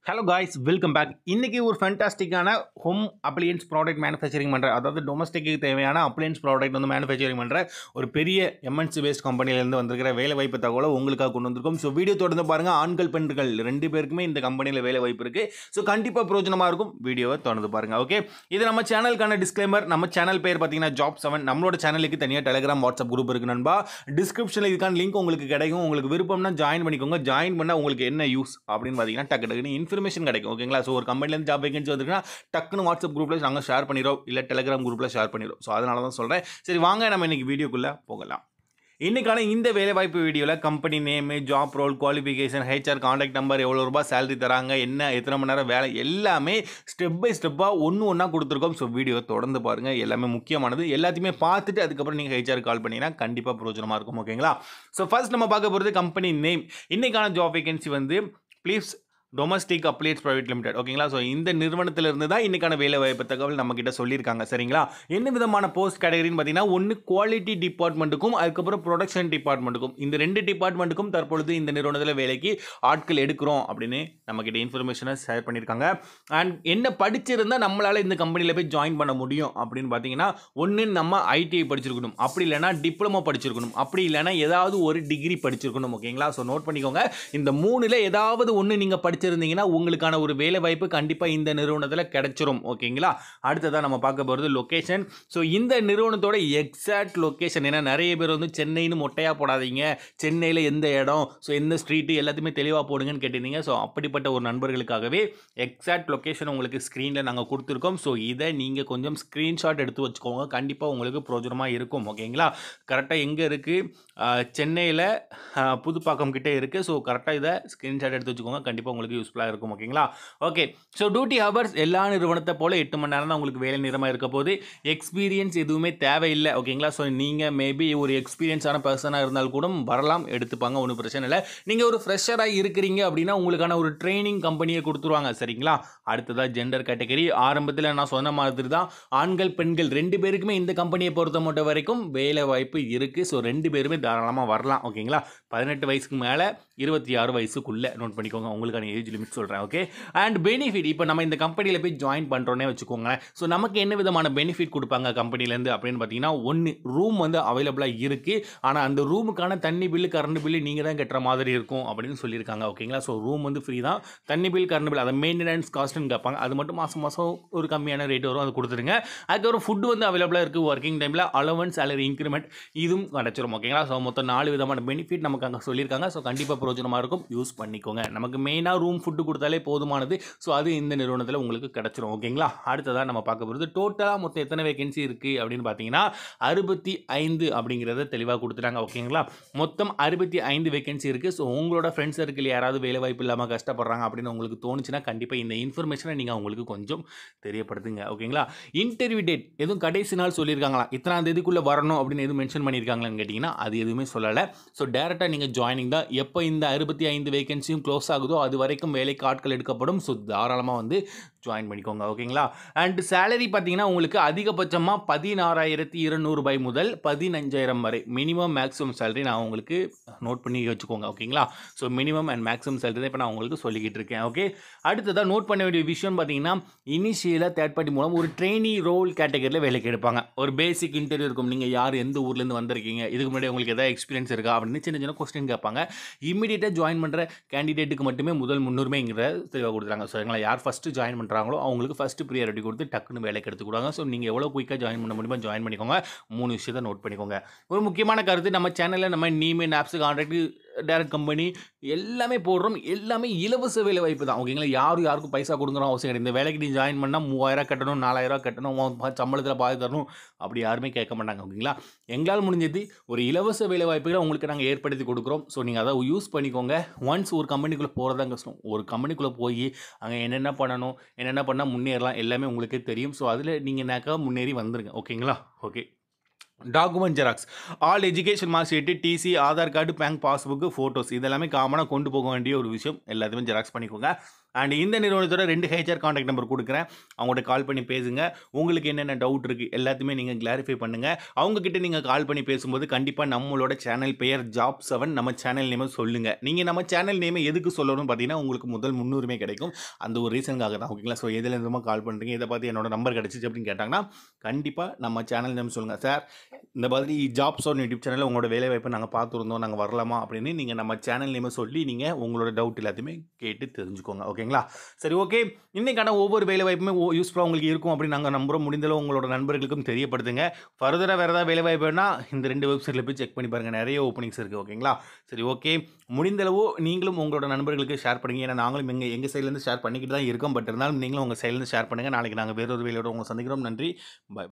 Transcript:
hello guys welcome back இன்னைக்கு ஒரு ஃபேண்டாஸ்டிக்கான ஹோம் அப்ளையன்ஸ் ப்ராடக்ட் மேனுஃபேக்சரிங் பண்ணுற அதாவது டொமஸ்டிக்கு தேவையான அப்ளையன்ஸ் ப்ராடக்ட் வந்து மேனுஃபேக்சரிங் பண்ணுற ஒரு பெரிய எம்என்சி பேஸ்ட் கம்பெனிலேருந்து வந்திருக்கிற வேலை வாய்ப்பு தகவலை உங்களுக்காக கொண்டு வந்திருக்கோம் ஸோ வீடியோ தொடர்ந்து பாருங்கள் ஆண்கள் பெண்கள் ரெண்டு பேருக்குமே இந்த கம்பெனியில் வேலை வாய்ப்பு இருக்குது ஸோ கண்டிப்பாக பிரோஜனமாக இருக்கும் வீடியோவை தொடர்ந்து பாருங்கள் ஓகே இது நம்ம சேனலுக்கான டிஸ்க்ளைமர் நம்ம சேனல் பேர் பார்த்தீங்கன்னா ஜாப் செவன் நம்மளோட சேனலுக்கு தனியாக டெலிகிராம் வாட்ஸ்அப் குரூப் இருக்கு நண்பா டிஸ்கிரிப்ஷனில் இதுக்கான லிங்க் உங்களுக்கு கிடைக்கும் உங்களுக்கு விருப்பம்னா ஜாயின் பண்ணிக்கோங்க ஜாயின் பண்ணால் உங்களுக்கு என்ன யூஸ் அப்படின்னு பார்த்தீங்கன்னா டக்கு டக்குன்னு இன்ஃபர்மேஷன் கிடைக்கும் ஓகேங்களா ஸோ ஒரு கம்பெனிலேருந்து ஜாப் வேகன்சி வந்துருக்குன்னா டக்குன்னு வாட்ஸ்அப் குரூப்பில் நாங்கள் ஷேர் பண்ணிடுறோம் இல்லை டெலிகிராம் குரூப்பில் ஷேர் பண்ணிடுறோம் ஸோ அதனால தான் சொல்கிறேன் சரி வாங்க நம்ம இன்னைக்கு வீடியோக்குள்ளே போகலாம் இன்னைக்கான இந்த வேலைவாய்ப்பு வீடியோவில் company name job role qualification HR contact number எவ்வளோ ரூபாய் சேலரி தராங்க என்ன எத்தனை மணி நேரம் வேலை எல்லாமே ஸ்டெப் பை ஸ்டெப்பாக ஒன்று ஒன்றா கொடுத்துருக்கோம் ஸோ வீடியோ தொடர்ந்து பாருங்கள் எல்லாமே முக்கியமானது எல்லாத்தையுமே பார்த்துட்டு அதுக்கப்புறம் நீங்கள் ஹெச்ஆர் கால் பண்ணிங்கன்னா கண்டிப்பாக பிரயோஜனமாக இருக்கும் ஓகேங்களா ஸோ ஃபர்ஸ்ட் நம்ம பார்க்க போகிறது கம்பெனி நேம் இன்னைக்கான ஜாப் வேகன்சி வந்து please domestic appliances private limited ஓகேங்களா ஸோ இந்த நிறுவனத்திலிருந்து தான் இன்றைக்கான வேலை வாய்ப்பு தகவல் நம்மக்கிட்ட சொல்லியிருக்காங்க சரிங்களா என்ன விதமான போஸ்ட் கேட்டகரின்னு பார்த்தீங்கன்னா ஒன்று குவாலிட்டி டிபார்ட்மெண்ட்டுக்கும் அதுக்கப்புறம் ப்ரொடக்ஷன் டிபார்ட்மெண்ட்டுக்கும் இந்த ரெண்டு டிபார்ட்மெண்ட்டுக்கும் தற்பொழுது இந்த நிறுவனத்தில் வேலைக்கு ஆட்கள் எடுக்கிறோம் அப்படின்னு நம்மக்கிட்ட இன்ஃபர்மேஷனை ஷேர் பண்ணியிருக்காங்க அண்ட் என்ன படிச்சிருந்தால் நம்மளால் இந்த கம்பெனியில் போய் ஜாயின் பண்ண முடியும் அப்படின்னு பார்த்தீங்கன்னா ஒன்று நம்ம ஐடிஐ படிச்சிருக்கணும் அப்படி இல்லைனா டிப்ளமோ படிச்சிருக்கணும் அப்படி இல்லைனா ஏதாவது ஒரு டிகிரி படிச்சிருக்கணும் ஓகேங்களா ஸோ நோட் பண்ணிக்கோங்க இந்த மூணில் ஏதாவது ஒன்று நீங்கள் படிச்சிருந்தீங்கன்னா உங்களுக்கான ஒரு வேலை வாய்ப்பு கண்டிப்பாக இந்த நிறுவனத்தில் கிடைச்சிரும் ஓகேங்களா அடுத்ததாக நம்ம பார்க்க போகிறது லொக்கேஷன் ஸோ இந்த நிறுவனத்தோட எக்ஸாக்ட் லொக்கேஷன் ஏன்னா நிறைய பேர் வந்து சென்னைன்னு மொட்டையாக போடாதீங்க சென்னையில் எந்த இடம் ஸோ எந்த ஸ்ட்ரீட்டு எல்லாத்தையுமே தெளிவாக போடுங்கன்னு கேட்டிருந்தீங்க ஸோ அப்படிப்பட்ட ஒரு நண்பர்களுக்காகவே எக்ஸாக்ட் லொக்கேஷன் உங்களுக்கு ஸ்க்ரீனில் நாங்கள் கொடுத்துருக்கோம் ஸோ இதை நீங்கள் கொஞ்சம் ஸ்க்ரீன்ஷாட் எடுத்து வச்சுக்கோங்க கண்டிப்பாக உங்களுக்கு பிரோஜனமாக இருக்கும் ஓகேங்களா கரெக்டாக எங்கே இருக்குது சென்னையில் புதுப்பாக்கம் கிட்டே இருக்குது ஸோ கரெக்டாக இதை ஸ்க்ரீன்ஷாட் எடுத்து வச்சுக்கோங்க கண்டிப்பாக உங்களுக்கு யூஸ்ஃபுல்லாக இருக்கும் ஓகேங்களா ஓகே ஸோ டியூட்டி ஹவர்ஸ் எல்லா நிறுவனத்தை போல் எட்டு மணி நேரம் தான் உங்களுக்கு வேலை நேரமாக இருக்க போது எக்ஸ்பீரியன்ஸ் எதுவுமே தேவையில்லை ஓகேங்களா ஸோ நீங்கள் மேபி ஒரு எக்ஸ்பீரியன்ஸான பர்சனாக இருந்தால் கூட வரலாம் எடுத்துப்பாங்க ஒன்றும் பிரச்சனை இல்லை நீங்கள் ஒரு ஃப்ரெஷராக இருக்கிறீங்க அப்படின்னா உங்களுக்கான ஒரு ட்ரைனிங் கம்பெனியை கொடுத்துருவாங்க சரிங்களா அடுத்ததாக ஜெண்டர் கேட்டகரி ஆரம்பத்தில் நான் சொன்ன மாதிரி தான் ஆண்கள் பெண்கள் ரெண்டு பேருக்குமே இந்த கம்பெனியை பொறுத்த மட்டும் வரைக்கும் வேலை வாய்ப்பு இருக்குது ஸோ ரெண்டு பேருமே தாராளமாக வரலாம் ஓகேங்களா பதினெட்டு வயசுக்கு மேலே இருபத்தி ஆறு வயசுக்குள்ளே நோட் பண்ணிக்கோங்க உங்களுக்கான ஏஜ் லிமிட் சொல்கிறேன் ஓகே அண்ட் பெனிஃபிட் இப்போ நம்ம இந்த கம்பெனியில் போய் ஜாயின் பண்ணுறோன்னே வச்சுக்கோங்களேன் ஸோ நமக்கு என்ன விதமான பெனிஃபிட் கொடுப்பாங்க கம்பெனிலேருந்து அப்படின்னு பார்த்தீங்கன்னா ஒன்று ரூம் வந்து அவைலபிளாக இருக்குது ஆனால் அந்த ரூமுக்கான தண்ணி பில்லு கரண்ட் பில்லு நீங்கள் தான் கட்டுற மாதிரி இருக்கும் அப்படின்னு சொல்லியிருக்காங்க ஓகேங்களா ஸோ ரூம் வந்து ஃப்ரீ தான் தண்ணி பில் கரண்ட் பில் அதை மெயின்டெனன்ஸ் காஸ்ட்டுன்னு கேட்பாங்க அது மட்டும் மாதம் மாதம் ஒரு கம்மியான ரேட் வரும் அது கொடுத்துருங்க அதுக்கப்புறம் ஃபுட்டு வந்து அவைலபிளாக இருக்குது ஒர்க்கிங் டைமில் அலவன்ஸ் சேலரி இன்க்ரிமெண்ட் இதுவும் கிடச்சிரும் ஓகேங்களா ஸோ மொத்தம் நாலு விதமான பெனிஃபிட் நமக்கு அங்கே சொல்லியிருக்காங்க ஸோ கண்டிப்பாக பிரயோஜனமாக இருக்கும் யூஸ் பண்ணிக்கோங்க நமக்கு மெயினாக ரூம் ஃபுட்டு கொடுத்தாலே போதுமானது ஸோ அது இந்த நிறுவனத்தில் உங்களுக்கு கிடச்சிரும் ஓகேங்களா அடுத்ததாக நம்ம பார்க்க போகிறது டோட்டலாக மொத்தம் எத்தனை வேகன்சி இருக்குது அப்படின்னு பார்த்தீங்கன்னா அறுபத்தி ஐந்து அப்படிங்கிறத தெளிவாக கொடுத்துட்டாங்க ஓகேங்களா மொத்தம் அறுபத்தி ஐந்து வேகன்சி இருக்குது ஸோ உங்களோட ஃப்ரெண்ட்ஸ் சர்க்கிள் யாராவது வேலை வாய்ப்பு இல்லாமல் கஷ்டப்படுறாங்க அப்படின்னு உங்களுக்கு தோணுச்சுன்னா கண்டிப்பாக இந்த இன்ஃபர்மேஷனை நீங்கள் அவங்களுக்கு கொஞ்சம் தெரியப்படுத்துங்க ஓகேங்களா இன்டர்வியூ டேட் எதுவும் கடைசி நாள் சொல்லியிருக்காங்களா இத்தனாம் தேதிக்குள்ளே வரணும் அப்படின்னு எதுவும் மென்ஷன் பண்ணியிருக்காங்களான்னு கேட்டிங்கன்னா அது எதுவுமே சொல்லலை ஸோ டேரெக்டாக நீங்கள் ஜாயினிங் தான் எப்போ இந்த அறுபத்தி ஐந்து வேகன்சியும் க்ளோஸ் ஆகுதோ அது வரைக்கும் வேலைக்கு ஆட்கள் எடுக்கப்படும் ஸோ தாராளமாக வந்து ஜாயின் பண்ணிக்கோங்க ஓகேங்களா அண்ட் சேலரி பார்த்தீங்கன்னா உங்களுக்கு அதிகபட்சமாக பதினாறாயிரத்தி இருநூறுபாய் முதல் பதினஞ்சாயிரம் வரை மினிமம் மேக்ஸிமம் சேலரி நான் உங்களுக்கு நோட் பண்ணி வச்சுக்கோங்க ஓகேங்களா so minimum and maximum salary தான் இப்போ நான் உங்களுக்கு சொல்லிக்கிட்டு இருக்கேன் ஓகே அடுத்ததாக நோட் பண்ண வேண்டிய விஷயம் பார்த்தீங்கன்னா இனிஷியலாக தேர்ட் பார்ட்டி மூலம் ஒரு ட்ரெயினி ரோல் கேட்டகரியில் வேலைக்கு எடுப்பாங்க ஒரு பேசிக் இன்டர்வியூ இருக்கும் நீங்கள் யார் எந்த ஊர்லேருந்து வந்திருக்கீங்க இதுக்கு முன்னாடி உங்களுக்கு எதாவது எக்ஸ்பீரியன்ஸ் இருக்கா அப்படின்னு சின்ன சின்ன கொஸ்டின் கேட்பாங்க இமீடியட்டாக ஜாயின் பண்ணுற கேண்டிடேட்டுக்கு மட்டுமே முதல் முன்னுரிமைங்கிற தெளிவாக கொடுத்துறாங்க சரிங்களா யார் ஃபஸ்ட்டு ஜாயின் பண்ணுறாங்களோ அவங்களுக்கு ஃபஸ்ட்டு ப்ரியாரிட்டி கொடுத்து டக்குன்னு வேலைக்கு எடுத்துக்கிடுவாங்க ஸோ நீங்கள் எவ்வளோ குயிக்காக ஜாயின் பண்ண முடியுமோ ஜாயின் பண்ணிக்கோங்க மூணு விஷயத்தை நோட் பண்ணிக்கோங்க ஒரு முக்கியமான கருத்து நம்ம சேனலில் நம்ம நீமே ஆப்ஸ் கான்ட்ராக்ட் டேரக்ட் கம்பெனி எல்லாமே போடுறோம் எல்லாமே இலவச வேலை வாய்ப்பு தான் ஓகேங்களா யாரும் யாருக்கும் பைசா கொடுக்குறோம் அவசியம் கிடையாது இந்த வேலைக்கு நீ ஜாயின் பண்ணால் மூவாயிரம் கட்டணும் நாலாயிரம் கட்டணும் உன் ப- சம்பளத்தில் பாதி தரணும் அப்படி யாருமே கேட்க மாட்டாங்க ஓகேங்களா எங்களால் முடிஞ்சது ஒரு இலவச வேலை வாய்ப்புகளை உங்களுக்கு நாங்கள் ஏற்படுத்தி கொடுக்குறோம் ஸோ நீங்கள் அதை யூஸ் பண்ணிக்கோங்க ஒன்ஸ் ஒரு கம்பெனிக்குள்ளே போகிறதா கஷ்டம் ஒரு கம்பெனிக்குள்ளே போய் அங்கே என்னென்ன பண்ணணும் என்னென்ன பண்ணால் முன்னேறலாம் எல்லாமே உங்களுக்கே தெரியும் ஸோ அதில் நீங்கள் நேக்கா முன்னேறி வந்துருங்க ஓகேங்களா okay document xerox all education mark sheet TC Aadhaar card bank passbook photos இதெல்லாமே காமனாக கொண்டு போக வேண்டிய ஒரு விஷயம் எல்லாத்தையுமே ஜெராக்ஸ் பண்ணிக்கோங்க அண்ட் இந்த நிறுவனத்தோட ரெண்டு ஹெச்ஆர் காண்டாக்ட் நம்பர் கொடுக்குறேன் அவங்கள்ட்ட கால் பண்ணி பேசுங்க உங்களுக்கு என்னென்ன டவுட் இருக்குது எல்லாத்தையுமே நீங்கள் கிளாரிஃபை பண்ணுங்கள் அவங்கக்கிட்ட நீங்கள் கால் பண்ணி பேசும்போது கண்டிப்பாக நம்மளோட சேனல் பெயர் ஜாப் செவன் நம்ம சேனல் நேமை சொல்லுங்கள் நீங்கள் நம்ம சேனல் நேமை எதுக்கு சொல்லணும்னு பார்த்தீங்கன்னா உங்களுக்கு முதல் முன்னுரிமை கிடைக்கும் அந்த ஒரு ரீசனுக்காக தான் ஓகேங்களா ஸோ எதில் இருந்துமா கால் பண்ணுறீங்க இதை பார்த்து என்னோட நம்பர் கிடச்சிச்சு அப்படின்னு கேட்டாங்கன்னா கண்டிப்பாக நம்ம சேனல் நேம் சொல்லுங்கள் சார் இந்த மாதிரி ஜாப்ஸ் ஆன் யூடியூப் சேனலில் உங்களோட வேலை வாய்ப்பை நாங்கள் பார்த்துருந்தோம் நாங்கள் வரலாமா அப்படின்னு நீங்கள் நம்ம சேனல் நேமை சொல்லி நீங்கள் உங்களோட டவுட் எல்லாத்தையுமே கேட்டு தெரிஞ்சுக்கோங்க ஓகேங்களா சரி ஓகே இன்றைக்கான ஒவ்வொரு வேலை வாய்ப்புமே யூஸ்ஃபுல்லாக உங்களுக்கு இருக்கும் அப்படின்னு நாங்கள் நம்புகிறோம் முடிந்தளவு உங்களோட நண்பர்களுக்கும் தெரியப்படுத்துங்க ஃபர்தராக வேறு ஏதாவது வேலை வாய்ப்புனா இந்த ரெண்டு வெப்சைட்டில் போய் செக் பண்ணி பாருங்கள் நிறைய ஓப்பனிங்ஸ் இருக்குது ஓகேங்களா சரி ஓகே முடிந்தளவு நீங்களும் உங்களோட நண்பர்களுக்கு ஷேர் பண்ணுங்க ஏன்னா நாங்களும் எங்கள் எங்கள் சைட்லேருந்து ஷேர் பண்ணிக்கிட்டு தான் இருக்கோம் பட் இருந்தாலும் நீங்களும் உங்கள் சைட்லேருந்து ஷேர் பண்ணுங்கள் நாளைக்கு நாங்கள் வேறொரு வேலையோட உங்களை சந்திக்கிறோம் நன்றி பாய்